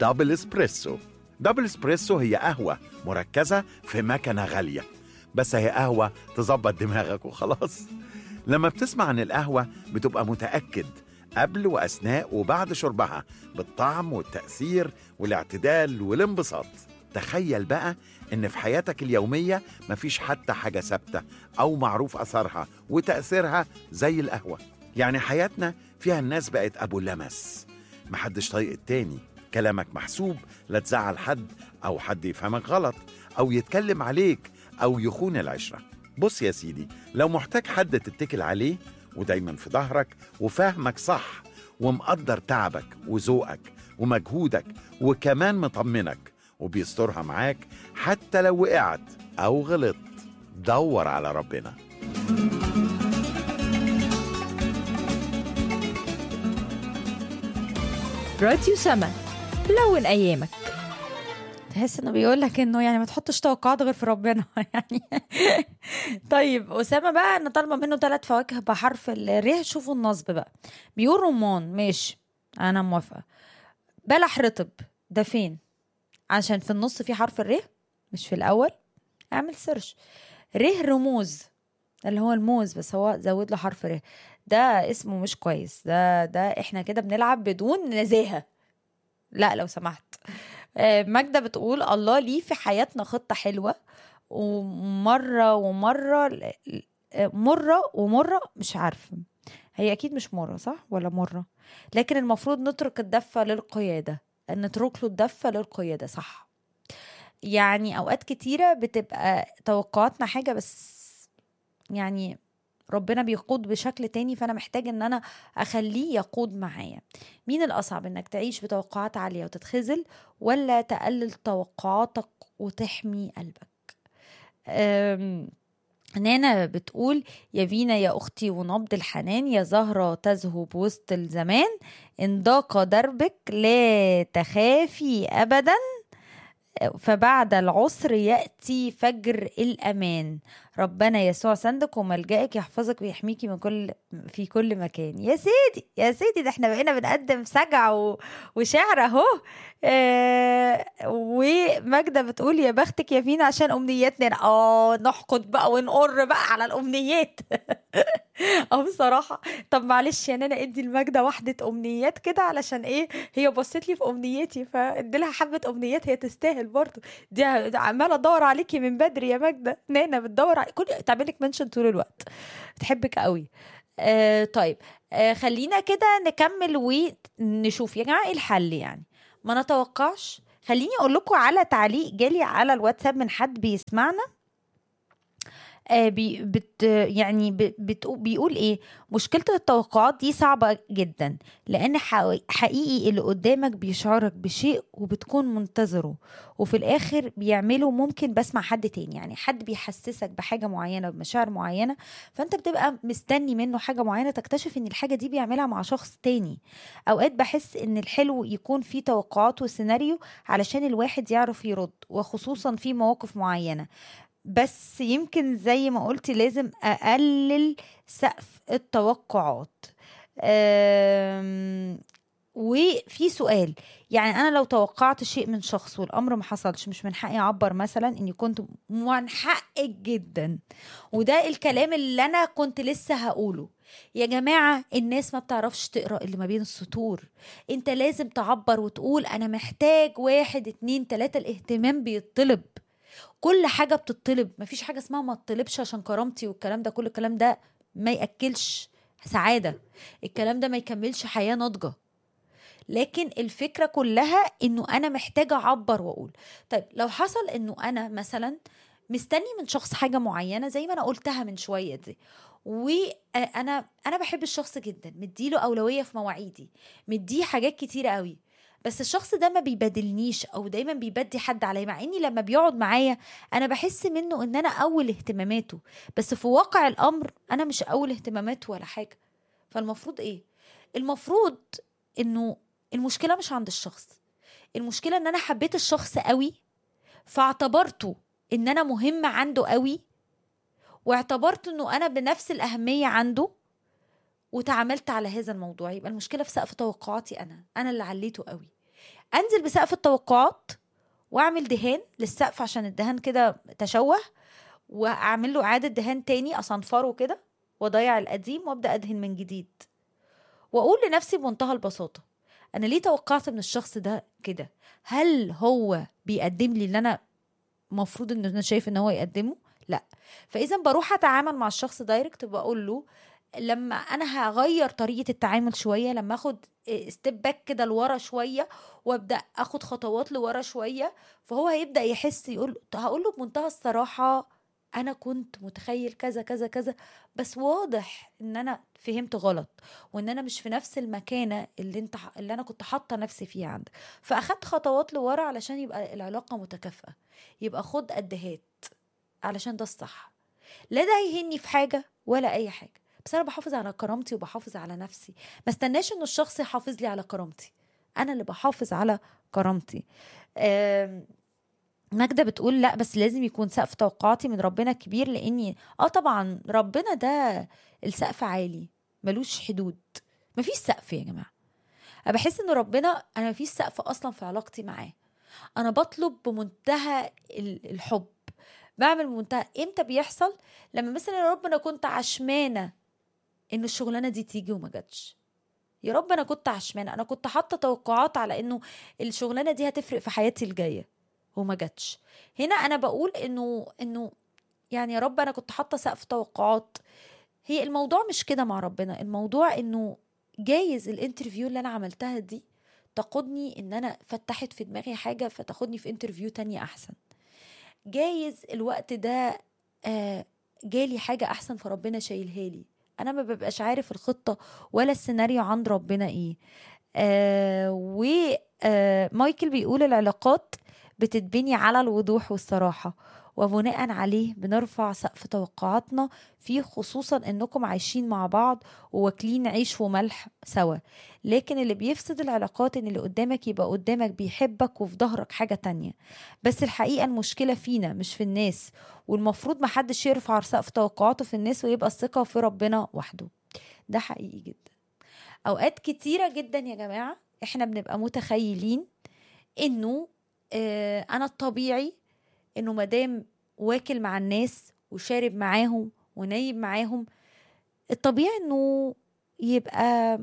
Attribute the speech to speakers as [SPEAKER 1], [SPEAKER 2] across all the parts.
[SPEAKER 1] دبل اسبريسو دبل اسبريسو هي قهوة مركزة في مكنة غالية بس هي قهوة تظبط دماغك وخلاص لما بتسمع عن القهوة بتبقى متأكد قبل وأثناء وبعد شربها بالطعم والتأثير والاعتدال والانبساط تخيل بقى إن في حياتك اليومية مفيش حتى حاجة ثابتة أو معروف أثرها وتأثيرها زي القهوة يعني حياتنا فيها الناس بقت أبو لمس محدش طايق التاني كلامك محسوب لا تزعل حد أو حد يفهمك غلط أو يتكلم عليك أو يخون العشرة بص يا سيدي لو محتاج حد تتكل عليه ودايما في ظهرك وفاهمك صح ومقدر تعبك وذوقك ومجهودك وكمان مطمنك وبيسترها معاك حتى لو وقعت أو غلطت دور على ربنا
[SPEAKER 2] راديو سما لون ايامك تحس انه بيقول لك انه يعني ما تحطش توقعات غير في ربنا يعني طيب اسامه بقى انا طالبه منه ثلاث فواكه بحرف الر شوفوا النصب بقى بيقول رمان ماشي انا موافقه بلح رطب ده فين عشان في النص في حرف الر مش في الاول اعمل سيرش ره رموز اللي هو الموز بس هو زود له حرف ر ده اسمه مش كويس ده ده احنا كده بنلعب بدون نزاهه لا لو سمحت آه، ماجدة بتقول الله ليه في حياتنا خطة حلوة ومرة ومرة ل- آه، مرة ومرة مش عارفة هي أكيد مش مرة صح ولا مرة لكن المفروض نترك الدفة للقيادة نترك له الدفة للقيادة صح يعني أوقات كتيرة بتبقى توقعاتنا حاجة بس يعني ربنا بيقود بشكل تاني فانا محتاج ان انا اخليه يقود معايا مين الاصعب انك تعيش بتوقعات عاليه وتتخذل ولا تقلل توقعاتك وتحمي قلبك أم، نانا بتقول يا فينا يا اختي ونبض الحنان يا زهره تذهب وسط الزمان ان ضاق دربك لا تخافي ابدا فبعد العسر يأتي فجر الأمان ربنا يسوع سندك وملجأك يحفظك ويحميكي من كل في كل مكان يا سيدي يا سيدي ده احنا بقينا بنقدم سجع و... وشعر اهو آه وماجدة بتقول يا بختك يا فينا عشان أمنياتنا اه نحقد بقى ونقر بقى على الأمنيات اه بصراحة طب معلش يا نانا ادي الماجدة واحدة أمنيات كده علشان ايه هي بصت لي في أمنيتي فادي لها حبة أمنيات هي تستاهل برضو دي دي عمالة ادور عليكي من بدري يا ماجدة نانا بتدور علي... كل تعمل لك منشن طول الوقت بتحبك قوي آه طيب آه خلينا كده نكمل ونشوف يا جماعة ايه الحل يعني ما نتوقعش خليني اقول لكم على تعليق جالي على الواتساب من حد بيسمعنا آه بي بت يعني ب- بتقو- بيقول ايه مشكله التوقعات دي صعبه جدا لان حقي- حقيقي اللي قدامك بيشعرك بشيء وبتكون منتظره وفي الاخر بيعمله ممكن بسمع حد تاني يعني حد بيحسسك بحاجه معينه بمشاعر معينه فانت بتبقى مستني منه حاجه معينه تكتشف ان الحاجه دي بيعملها مع شخص تاني اوقات بحس ان الحلو يكون في توقعات وسيناريو علشان الواحد يعرف يرد وخصوصا في مواقف معينه بس يمكن زي ما قلت لازم اقلل سقف التوقعات أم، وفي سؤال يعني انا لو توقعت شيء من شخص والامر ما حصلش مش من حقي اعبر مثلا اني كنت من حقك جدا وده الكلام اللي انا كنت لسه هقوله يا جماعة الناس ما بتعرفش تقرأ اللي ما بين السطور انت لازم تعبر وتقول انا محتاج واحد اتنين تلاتة الاهتمام بيطلب كل حاجة بتطلب مفيش حاجة اسمها ما تطلبش عشان كرامتي والكلام ده كل الكلام ده ما يأكلش سعادة الكلام ده ما يكملش حياة ناضجة لكن الفكرة كلها انه انا محتاجة اعبر واقول طيب لو حصل انه انا مثلا مستني من شخص حاجة معينة زي ما انا قلتها من شوية دي وانا انا بحب الشخص جدا مديله اولوية في مواعيدي مديه حاجات كتيرة قوي بس الشخص ده ما بيبادلنيش او دايما بيبدي حد عليا مع اني لما بيقعد معايا انا بحس منه ان انا اول اهتماماته بس في واقع الامر انا مش اول اهتماماته ولا حاجه فالمفروض ايه المفروض انه المشكله مش عند الشخص المشكله ان انا حبيت الشخص قوي فاعتبرته ان انا مهمه عنده قوي واعتبرت انه انا بنفس الاهميه عنده وتعاملت على هذا الموضوع يبقى المشكله في سقف توقعاتي انا انا اللي عليته قوي انزل بسقف التوقعات واعمل دهان للسقف عشان الدهان كده تشوه واعمل له اعاده دهان تاني اصنفره كده واضيع القديم وابدا ادهن من جديد واقول لنفسي بمنتهى البساطه انا ليه توقعت من الشخص ده كده هل هو بيقدم لي اللي انا المفروض ان انا شايف ان هو يقدمه لا فاذا بروح اتعامل مع الشخص دايركت بقول له لما انا هغير طريقه التعامل شويه لما اخد ستيب باك كده لورا شويه وابدا اخد خطوات لورا شويه فهو هيبدا يحس يقول هقول له بمنتهى الصراحه انا كنت متخيل كذا كذا كذا بس واضح ان انا فهمت غلط وان انا مش في نفس المكانه اللي انت اللي انا كنت حاطه نفسي فيها عندك فاخدت خطوات لورا علشان يبقى العلاقه متكافئه يبقى خد قدهات علشان ده الصح لا ده هيهني في حاجه ولا اي حاجه بس انا بحافظ على كرامتي وبحافظ على نفسي ما استناش ان الشخص يحافظ لي على كرامتي انا اللي بحافظ على كرامتي آم، ماجدة بتقول لا بس لازم يكون سقف توقعاتي من ربنا كبير لاني اه طبعا ربنا ده السقف عالي ملوش حدود مفيش سقف يا جماعه انا بحس ان ربنا انا مفيش سقف اصلا في علاقتي معاه انا بطلب بمنتهى ال- الحب بعمل بمنتهى امتى بيحصل لما مثلا يا رب انا كنت عشمانه ان الشغلانه دي تيجي وما جاتش يا رب انا كنت عشمانه انا كنت حاطه توقعات على انه الشغلانه دي هتفرق في حياتي الجايه وما جاتش هنا انا بقول انه انه يعني يا رب انا كنت حاطه سقف توقعات هي الموضوع مش كده مع ربنا الموضوع انه جايز الانترفيو اللي انا عملتها دي تقودني ان انا فتحت في دماغي حاجه فتاخدني في انترفيو تانية احسن جايز الوقت ده آه جالي حاجه احسن فربنا شايلها لي انا ما ببقاش عارف الخطه ولا السيناريو عند ربنا ايه آه ومايكل بيقول العلاقات بتتبني على الوضوح والصراحه وبناء عليه بنرفع سقف توقعاتنا فيه خصوصا انكم عايشين مع بعض وواكلين عيش وملح سوا لكن اللي بيفسد العلاقات ان اللي قدامك يبقى قدامك بيحبك وفي ظهرك حاجة تانية بس الحقيقة المشكلة فينا مش في الناس والمفروض محدش يرفع سقف توقعاته في الناس ويبقى الثقة في ربنا وحده ده حقيقي جدا اوقات كتيرة جدا يا جماعة احنا بنبقى متخيلين انه آه انا الطبيعي انه مادام واكل مع الناس وشارب معاهم ونايم معاهم الطبيعي انه يبقى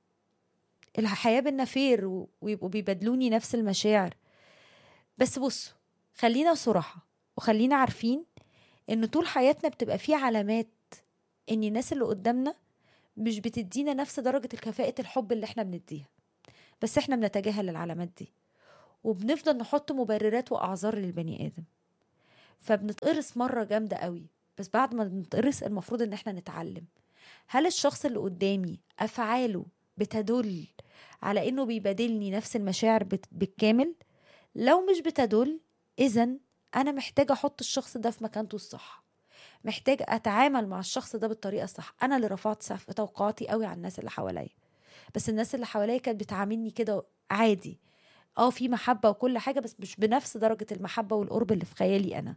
[SPEAKER 2] الحياة بينا فير و- ويبقوا بيبادلوني نفس المشاعر بس بصوا خلينا صراحة وخلينا عارفين ان طول حياتنا بتبقى في علامات ان الناس اللي قدامنا مش بتدينا نفس درجة الكفاءة الحب اللي احنا بنديها بس احنا بنتجاهل العلامات دي وبنفضل نحط مبررات واعذار للبني ادم فبنتقرص مرة جامدة قوي بس بعد ما بنتقرص المفروض ان احنا نتعلم هل الشخص اللي قدامي افعاله بتدل على انه بيبادلني نفس المشاعر بت- بالكامل لو مش بتدل اذا انا محتاجه احط الشخص ده في مكانته الصح محتاج اتعامل مع الشخص ده بالطريقه الصح انا اللي رفعت سقف توقعاتي قوي على الناس اللي حواليا بس الناس اللي حواليا كانت بتعاملني كده عادي اه في محبه وكل حاجه بس مش بنفس درجه المحبه والقرب اللي في خيالي انا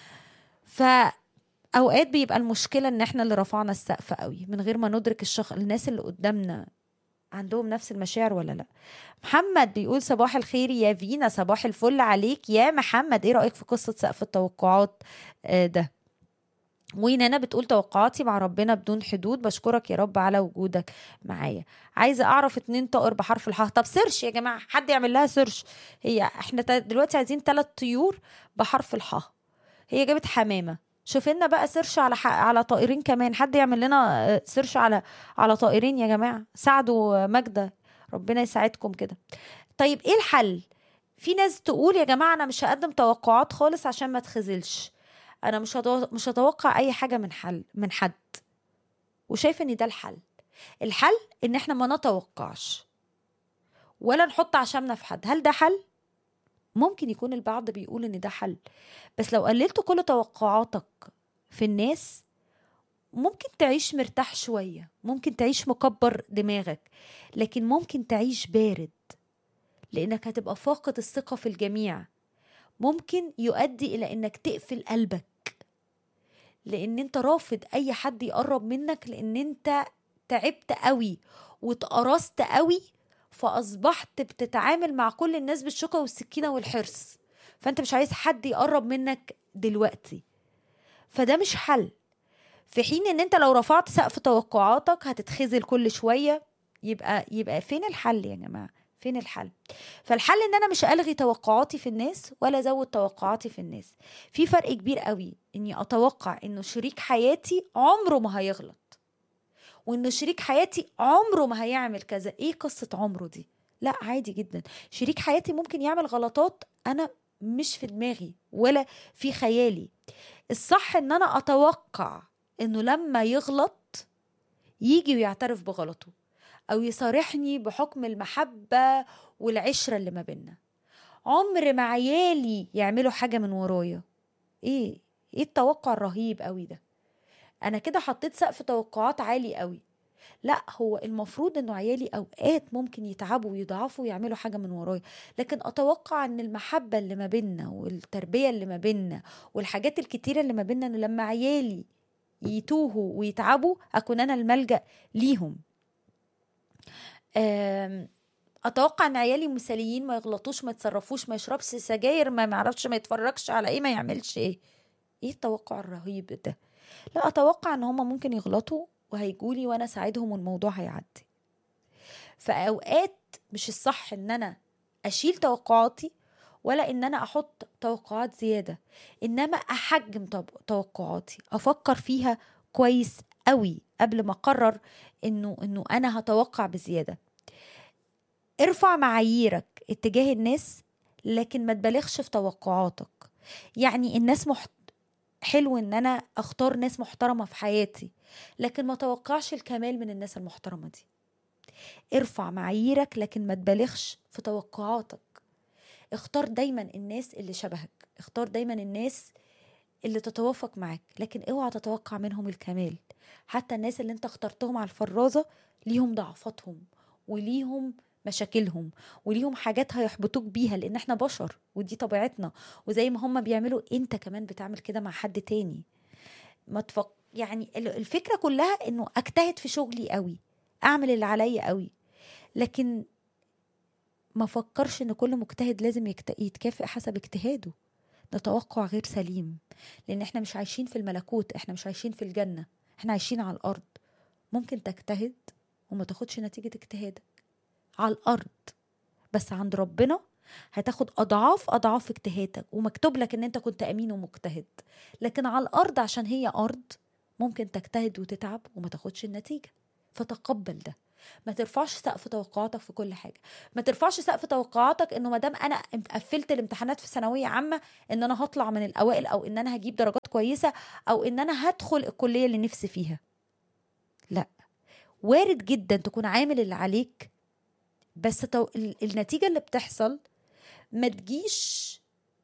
[SPEAKER 2] فاوقات بيبقى المشكله ان احنا اللي رفعنا السقف قوي من غير ما ندرك الشخص الناس اللي قدامنا عندهم نفس المشاعر ولا لا محمد بيقول صباح الخير يا فينا صباح الفل عليك يا محمد ايه رايك في قصه سقف التوقعات آه، ده ونانا بتقول توقعاتي مع ربنا بدون حدود بشكرك يا رب على وجودك معايا عايزه اعرف اتنين طائر بحرف الحاء طب سيرش يا جماعه حد يعمل لها سيرش هي احنا تا- دلوقتي عايزين ثلاث طيور بحرف الحاء هي جابت حمامه شوف لنا بقى سيرش على ح... على طائرين كمان حد يعمل لنا آه، سيرش على على طائرين يا جماعه ساعدوا ماجده ربنا يساعدكم كده طيب ايه الحل في ناس تقول يا جماعه انا مش هقدم توقعات خالص عشان ما اتخذلش انا مش هتو... مش هتوقع اي حاجه من حل من حد وشايفه ان ده الحل الحل ان احنا ما نتوقعش ولا نحط عشمنا في حد هل ده حل ممكن يكون البعض بيقول ان ده حل بس لو قللت كل توقعاتك في الناس ممكن تعيش مرتاح شوية ممكن تعيش مكبر دماغك لكن ممكن تعيش بارد لأنك هتبقى فاقد الثقة في الجميع ممكن يؤدي إلى إنك تقفل قلبك لأن أنت رافض أي حد يقرب منك لأن أنت تعبت قوي واتقرصت قوي فاصبحت بتتعامل مع كل الناس بالشوكه والسكينه والحرص فانت مش عايز حد يقرب منك دلوقتي فده مش حل في حين ان انت لو رفعت سقف توقعاتك هتتخذل كل شويه يبقى يبقى فين الحل يا جماعه فين الحل فالحل ان انا مش الغي توقعاتي في الناس ولا ازود توقعاتي في الناس في فرق كبير قوي اني اتوقع انه شريك حياتي عمره ما هيغلط وانه شريك حياتي عمره ما هيعمل كذا ايه قصه عمره دي لا عادي جدا شريك حياتي ممكن يعمل غلطات انا مش في دماغي ولا في خيالي الصح ان انا اتوقع انه لما يغلط يجي ويعترف بغلطه او يصارحني بحكم المحبه والعشره اللي ما بينا عمر ما عيالي يعملوا حاجه من ورايا ايه ايه التوقع الرهيب قوي ده انا كده حطيت سقف توقعات عالي قوي لا هو المفروض انه عيالي اوقات ممكن يتعبوا ويضعفوا ويعملوا حاجه من ورايا لكن اتوقع ان المحبه اللي ما بينا والتربيه اللي ما بينا والحاجات الكتيره اللي ما بينا انه لما عيالي يتوهوا ويتعبوا اكون انا الملجا ليهم آم، اتوقع ان عيالي مثاليين ما يغلطوش ما يتصرفوش ما يشربش سجاير ما معرفش ما يتفرجش على ايه ما يعملش ايه ايه التوقع الرهيب ده لا اتوقع ان هما ممكن يغلطوا وهيجولي وانا اساعدهم والموضوع هيعدي فاوقات مش الصح ان انا اشيل توقعاتي ولا ان انا احط توقعات زياده انما احجم طب- توقعاتي افكر فيها كويس قوي قبل ما اقرر انه انه انا هتوقع بزياده ارفع معاييرك اتجاه الناس لكن ما تبالغش في توقعاتك يعني الناس محت... حلو ان انا اختار ناس محترمه في حياتي لكن ما توقعش الكمال من الناس المحترمه دي ارفع معاييرك لكن ما تبالغش في توقعاتك اختار دايما الناس اللي شبهك اختار دايما الناس اللي تتوافق معاك لكن اوعى تتوقع منهم الكمال حتى الناس اللي انت اخترتهم على الفرازة ليهم ضعفاتهم وليهم مشاكلهم وليهم حاجات هيحبطوك بيها لان احنا بشر ودي طبيعتنا وزي ما هم بيعملوا انت كمان بتعمل كده مع حد تاني ما تفك... يعني ال- الفكرة كلها انه اجتهد في شغلي قوي اعمل اللي عليا قوي لكن ما فكرش ان كل مجتهد لازم يكت... يتكافئ حسب اجتهاده ده توقع غير سليم لان احنا مش عايشين في الملكوت احنا مش عايشين في الجنة احنا عايشين على الارض ممكن تجتهد وما تاخدش نتيجة اجتهادك على الارض بس عند ربنا هتاخد اضعاف اضعاف اجتهادك ومكتوب لك ان انت كنت امين ومجتهد لكن على الارض عشان هي ارض ممكن تجتهد وتتعب وما تاخدش النتيجة فتقبل ده ما ترفعش سقف توقعاتك في كل حاجه ما ترفعش سقف توقعاتك انه ما دام انا قفلت الامتحانات في ثانويه عامه ان انا هطلع من الاوائل او ان انا هجيب درجات كويسه او ان انا هدخل الكليه اللي نفسي فيها لا وارد جدا تكون عامل اللي عليك بس تو... ال- النتيجه اللي بتحصل ما تجيش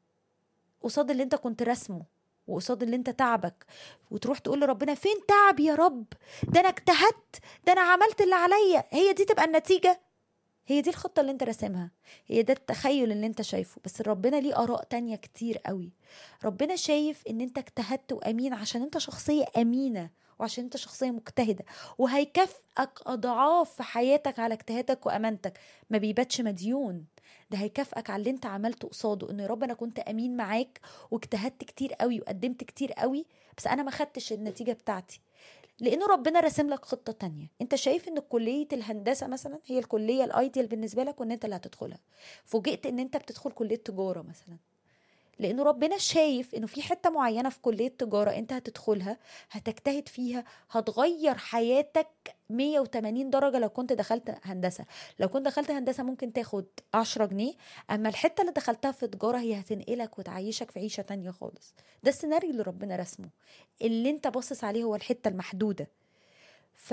[SPEAKER 2] قصاد اللي انت كنت رسمه وقصاد اللي انت تعبك وتروح تقول لربنا فين تعب يا رب ده انا اجتهدت ده انا عملت اللي عليا هي دي تبقى النتيجه هي دي الخطه اللي انت راسمها هي ده التخيل اللي انت شايفه بس ربنا ليه اراء تانية كتير قوي ربنا شايف ان انت اجتهدت وامين عشان انت شخصيه امينه وعشان انت شخصيه مجتهده وهيكافئك اضعاف في حياتك على اجتهادك وامانتك ما بيباتش مديون ده هيكافئك على اللي انت عملته قصاده ان يا رب انا كنت امين معاك واجتهدت كتير قوي وقدمت كتير قوي بس انا ما خدتش النتيجه بتاعتي لانه ربنا راسم لك خطه تانية انت شايف ان كليه الهندسه مثلا هي الكليه الايديال بالنسبه لك وان انت اللي هتدخلها فوجئت ان انت بتدخل كليه تجاره مثلا لانه ربنا شايف انه في حته معينه في كليه تجاره انت هتدخلها هتجتهد فيها هتغير حياتك 180 درجه لو كنت دخلت هندسه لو كنت دخلت هندسه ممكن تاخد 10 جنيه اما الحته اللي دخلتها في تجاره هي هتنقلك وتعيشك في عيشه تانية خالص ده السيناريو اللي ربنا رسمه اللي انت باصص عليه هو الحته المحدوده ف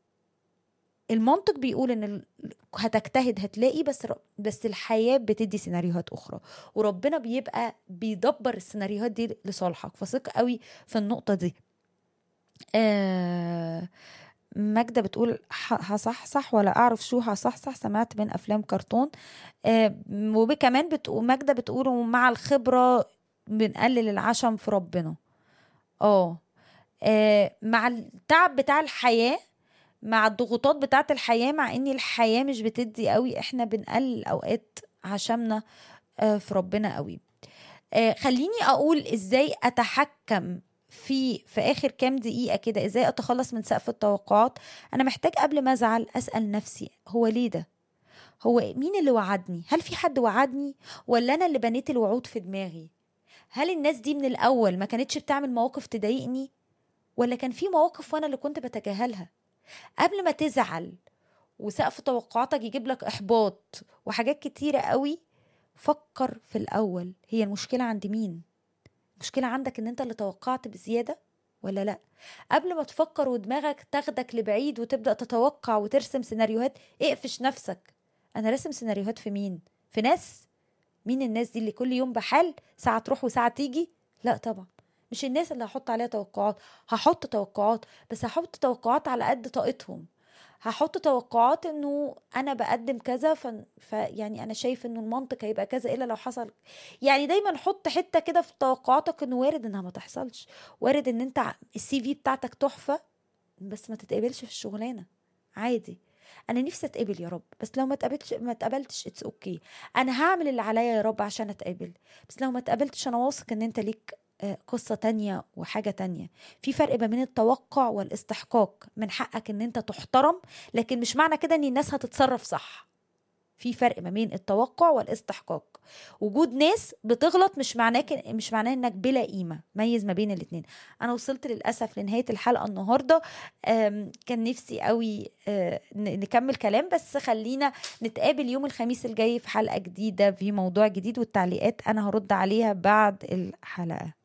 [SPEAKER 2] المنطق بيقول ان ال- هتجتهد هتلاقي بس ر- بس الحياه بتدي سيناريوهات اخرى وربنا بيبقى بيدبر السيناريوهات دي لصالحك فثق قوي في النقطه دي آه ماجدة بتقول ح- هصحصح ولا أعرف شو هصحصح سمعت من أفلام كرتون آه وكمان بتقول ماجدة بتقول ومع الخبرة بنقلل العشم في ربنا اه آه، مع التعب بتاع الحياة مع الضغوطات بتاعه الحياه مع ان الحياه مش بتدي قوي احنا بنقلل اوقات عشمنا آه، في ربنا قوي آه، خليني اقول ازاي اتحكم في في اخر كام دقيقه كده ازاي اتخلص من سقف التوقعات انا محتاج قبل ما ازعل اسال نفسي هو ليه ده هو مين اللي وعدني هل في حد وعدني ولا انا اللي بنيت الوعود في دماغي هل الناس دي من الاول ما كانتش بتعمل مواقف تضايقني ولا كان في مواقف وانا اللي كنت بتجاهلها قبل ما تزعل وسقف توقعاتك يجيب لك احباط وحاجات كتيره قوي فكر في الاول هي المشكله عند مين المشكله عندك ان انت اللي توقعت بزياده ولا لا قبل ما تفكر ودماغك تاخدك لبعيد وتبدا تتوقع وترسم سيناريوهات اقفش نفسك انا راسم سيناريوهات في مين في ناس مين الناس دي اللي كل يوم بحال ساعه تروح وساعه تيجي لا طبعا مش الناس اللي هحط عليها توقعات هحط توقعات بس هحط توقعات على قد طاقتهم هحط توقعات انه انا بقدم كذا ف... ف يعني انا شايف انه المنطق هيبقى كذا الا لو حصل يعني دايما حط حته كده في توقعاتك انه وارد انها ما تحصلش وارد ان انت السي في بتاعتك تحفه بس ما تتقبلش في الشغلانه عادي انا نفسي اتقبل يا رب بس لو ما اتقبلتش ما اتقبلتش اتس اوكي انا هعمل اللي عليا يا رب عشان اتقبل بس لو ما اتقبلتش انا واثق ان انت ليك آه، قصة تانية وحاجة تانية في فرق ما بين التوقع والاستحقاق من حقك ان انت تحترم لكن مش معنى كده ان الناس هتتصرف صح في فرق ما بين التوقع والاستحقاق وجود ناس بتغلط مش معناه مش معناه انك بلا قيمه ميز ما بين الاثنين انا وصلت للاسف لنهايه الحلقه النهارده آم، كان نفسي قوي آه، ن- نكمل كلام بس خلينا نتقابل يوم الخميس الجاي في حلقه جديده في موضوع جديد والتعليقات انا هرد عليها بعد الحلقه